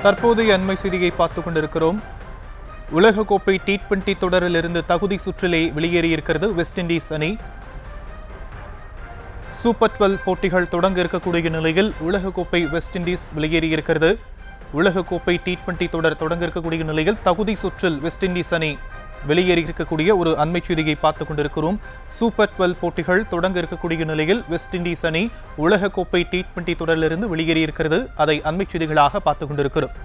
தற்போதைய அண்மை செய்தியை பார்த்துக் கொண்டிருக்கிறோம் உலகக்கோப்பை டி டுவெண்டி தொடரிலிருந்து தகுதி சுற்றிலே வெளியேறியிருக்கிறது வெஸ்ட் இண்டீஸ் அணி சூப்பர் டுவெல் போட்டிகள் தொடங்க இருக்கக்கூடிய நிலையில் உலகக்கோப்பை வெஸ்ட் இண்டீஸ் வெளியேறியிருக்கிறது உலகக்கோப்பை டி டுவெண்டி தொடர் தொடங்க இருக்கக்கூடிய நிலையில் தகுதி சுற்றில் வெஸ்ட் இண்டீஸ் அணி வெளியேறி இருக்கக்கூடிய ஒரு அண்மை செய்தியை பார்த்துக் கொண்டிருக்கிறோம் சூப்பர் டுவெல் போட்டிகள் தொடங்க இருக்கக்கூடிய நிலையில் வெஸ்ட் இண்டீஸ் அணி உலகக்கோப்பை டி டுவெண்டி தொடரிலிருந்து வெளியேறியிருக்கிறது அதை அண்மை செய்திகளாக பார்த்துக் கொண்டிருக்கிறோம்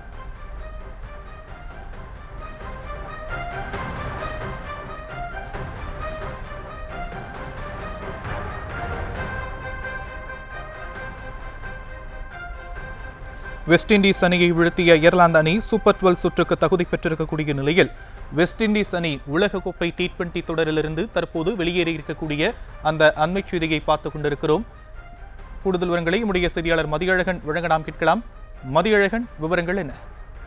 வெஸ்ட் இண்டீஸ் அணியை வீழ்த்திய அயர்லாந்து அணி சூப்பர் டுவெல் சுற்றுக்கு தகுதி பெற்றிருக்கக்கூடிய நிலையில் வெஸ்ட் இண்டீஸ் அணி உலகக்கோப்பை டி டுவெண்டி தொடரிலிருந்து தற்போது வெளியேறி இருக்கக்கூடிய அந்த அண்மை செய்தியை பார்த்துக் கொண்டிருக்கிறோம் கூடுதல் விவரங்களை நம்முடைய செய்தியாளர் மதியழகன் வழங்க நாம் கேட்கலாம் மதியழகன் விவரங்கள் என்ன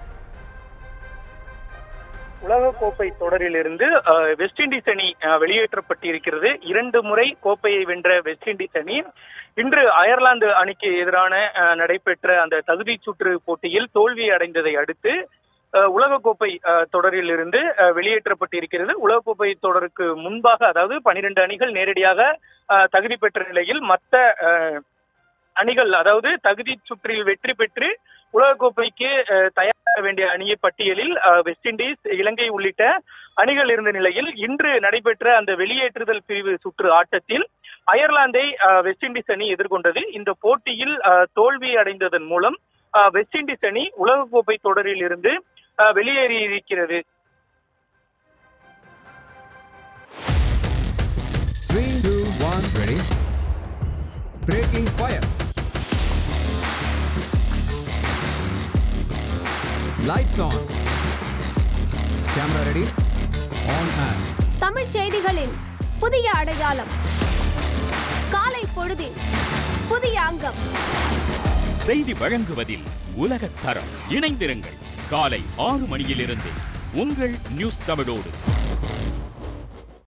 உலகக்கோப்பை தொடரிலிருந்து அஹ், வெஸ்ட் இண்டீஸ் அணி அஹ், வெளியேற்றப்பட்டிருக்கிறது இரண்டு முறை கோப்பையை வென்ற வெஸ்ட் இண்டீஸ் அணி இன்று அயர்லாந்து அணிக்கு எதிரான அஹ், நடைபெற்ற அந்த தகுதி சுற்று போட்டியில் தோல்வி அடைந்ததை அடுத்து அஹ், உலகக்கோப்பை அஹ், தொடரிலிருந்து அஹ், வெளியேற்றப்பட்டிருக்கிறது உலகக்கோப்பை தொடருக்கு முன்பாக அதாவது பனிரெண்டு அணிகள் நேரடியாக அஹ், தகுதி பெற்ற நிலையில் மற்ற அஹ், அணிகள் அதாவது தகுதி சுற்றில் வெற்றி பெற்று உலகக்கோப்பைக்கு அஹ், தயாராக வேண்டிய அணியை பட்டியலில் அஹ், வெஸ்ட் இண்டீஸ் இலங்கை உள்ளிட்ட அணிகள் இருந்த நிலையில் இன்று நடைபெற்ற அந்த வெளியேற்றுதல் பிரிவு சுற்று ஆட்டத்தில் அயர்லாந்தை அஹ், வெஸ்ட் இண்டீஸ் அணி எதிர்கொண்டது இந்த போட்டியில் அஹ், தோல்வி அடைந்ததன் மூலம் அஹ், வெஸ்ட் இண்டீஸ் அணி உலகக்கோப்பை தொடரில் இருந்து அஹ், வெளியேறி இருக்கிறது Three, two, one, ready. Breaking fire. Lights on. Camera ready. On and. தமிழ்ச் செய்திகளின் புதிய அடையாளம் காலை பொழுதில் புதிய அங்கம் செய்தி வழங்குவதில் உலகத் தரம் இணைந்திருங்கள் காலை ஆறு மணியிலிருந்து உங்கள் நியூஸ் தமிழோடு